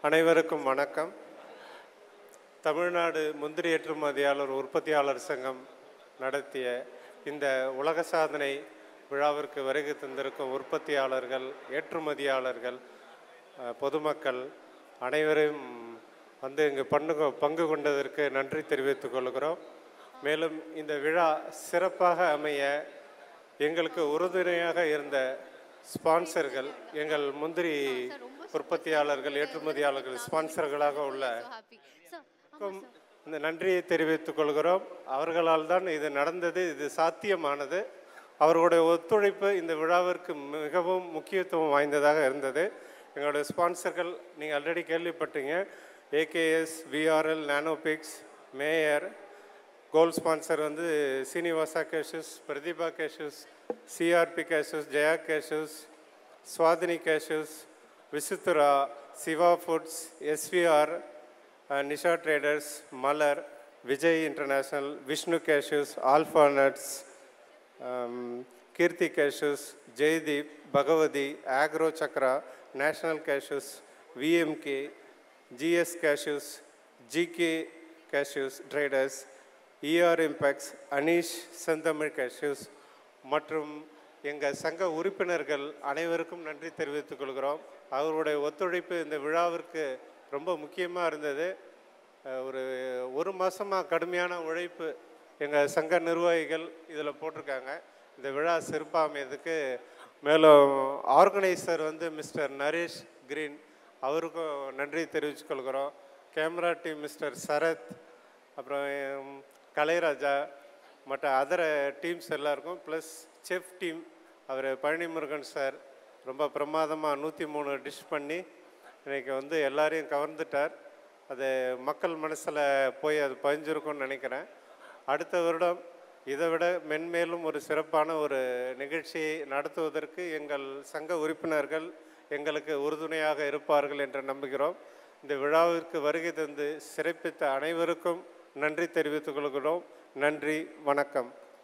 அனைவருக்கும் வணக்கம் தமிழ்நாடு முந்திரி ஏற்றுமதியாளர் உற்பத்தியாளர் சங்கம் நடத்திய இந்த உலக சாதனை விழாவிற்கு வருகை தந்திருக்கும் உற்பத்தியாளர்கள் ஏற்றுமதியாளர்கள் அஹ், பொதுமக்கள் அனைவரையும் வந்து இங்கு பங்கு பங்கு கொண்டதற்கு நன்றி தெரிவித்துக் கொள்கிறோம் மேலும் இந்த விழா சிறப்பாக அமைய எங்களுக்கு உறுதுணையாக இருந்த ஸ்பான்சர்கள் எங்கள் முந்திரி உற்பத்தியாளர்கள் ஏற்றுமதியாளர்கள் ஸ்பான்சர்களாக உள்ள அனைவருக்கும் இந்த நன்றியை தெரிவித்துக் கொள்கிறோம் அவர்களால் தான் இது நடந்தது இது சாத்தியமானது அவர்களுடைய ஒத்துழைப்பு இந்த விழாவிற்கு மிகவும் முக்கியத்துவம் வாய்ந்ததாக இருந்தது எங்களுடைய ஸ்பான்சர்கள் நீங்கள் ஆல்ரெடி கேள்விப்பட்டீங்க ஏகேஎஸ் விஆர்எல் நானோபிக்ஸ் மேயர் கோல்ட் ஸ்பான்சர் வந்து Srinivasa cashews Pratheeba cashews CRP cashews Jaya cashews Swathini cashews Vichitra Siva foods SVR Nisha traders Malar Vijay international Vishnu cashews alpha nuts Keerthi cashews Jaideep Bhagavathi agro Chakra national cashews VMK GS cashews GK cashews traders ER impex Anish Senthamizh cashews மற்றும் எங்கள் சங்க உறுப்பினர்கள் அனைவருக்கும் நன்றி தெரிவித்துக் கொள்கிறோம் அவருடைய ஒத்துழைப்பு இந்த விழாவிற்கு ரொம்ப முக்கியமாக இருந்தது அஹ் ஒரு ஒரு மாதமாக கடுமையான உழைப்பு எங்கள் சங்க நிர்வாகிகள் இதில் போட்டிருக்காங்க இந்த விழா சிறப்பாக அமையதுக்கு மேலும் ஆர்கனைசர் வந்து மிஸ்டர் நரேஷ் கிரீன் அவருக்கும் நன்றி தெரிவித்துக் கொள்கிறோம் கேமரா டீம் மிஸ்டர் சரத் அப்புறம் எம், கலைராஜா மற்ற அதர டீம்ஸ் எல்லாருக்கும் ப்ளஸ் செஃப் டீம் அவர் பழனி முருகன் சார் ரொம்ப பிரமாதமாக நூற்றி மூணு டிஷ் பண்ணி இன்னைக்கு வந்து எல்லாரையும் கவர்ந்துட்டார் அது மக்கள் மனசில் போய் அது பதிஞ்சிருக்கும்னு நினைக்கிறேன் அடுத்த வருடம் இதை விட மென்மேலும் ஒரு சிறப்பான ஒரு நிகழ்ச்சியை நடத்துவதற்கு எங்கள் சங்க உறுப்பினர்கள் எங்களுக்கு உறுதுணையாக இருப்பார்கள் என்று நம்புகிறோம் இந்த விழாவிற்கு வருகை தந்து சிறப்பித்த அனைவருக்கும் நன்றி தெரிவித்துக் கொள்கிறோம் நன்றி வணக்கம்